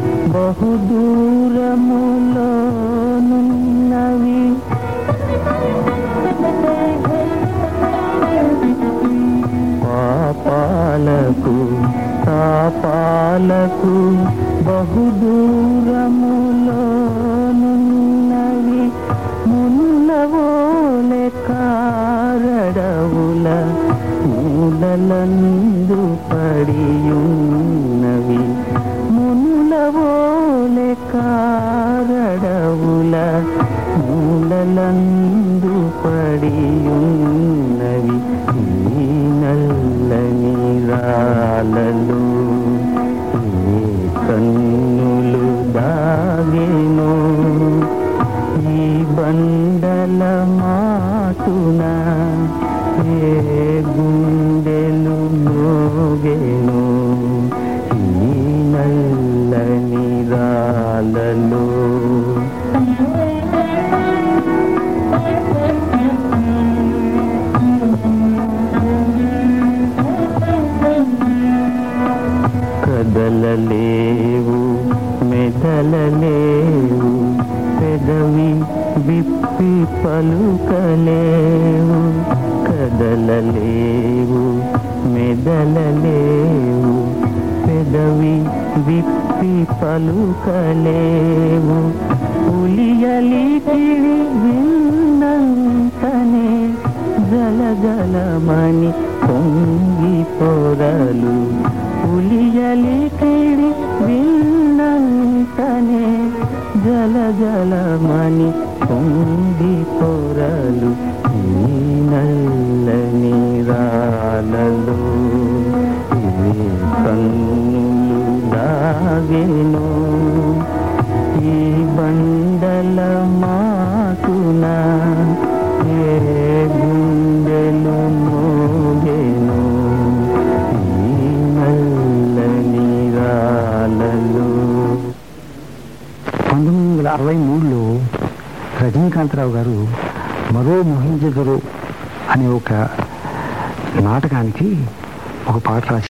బహుదూరములోనున్నవి పాపాలకు తాపాలకు బహుదూరములోనున్నవి మున్నవోలె కారడవుల మూలలందు పడియున్నవి మునులవోలె కారడవుల మూలలందు పడియున్నవి ఈ నల్లని రాలలో ఏ కన్నులు దాగెను ఈ బండల మాటున ఏ గుండెలు మోగెను ఈ నల్లని రాలలో కదలలేవు మెదలలేవు పెదవి విప్పి పలుకలేవు కదలలేవు మెదలలేవు పెదవి విప్పి పలుకలేవు పులియలికిడి విన్నంతనే జలజలమని పొంగి పొరలు పులియలికిడి విన్నంతనే జలజలమని పొంగి పొరలు ఈ నల్లని రాలలో ఏ కన్నులు దాగెను ఈ బండల మాటున ఏ గుండెలు మోగెను ఈ నల్లని రాలలో పంతొమ్మిది వందల అరవై మూడులో రజనీకాంతరావు గారు మరో మోహించదరు అనే ఒక నాటకానికి ఒక పాట రాశారు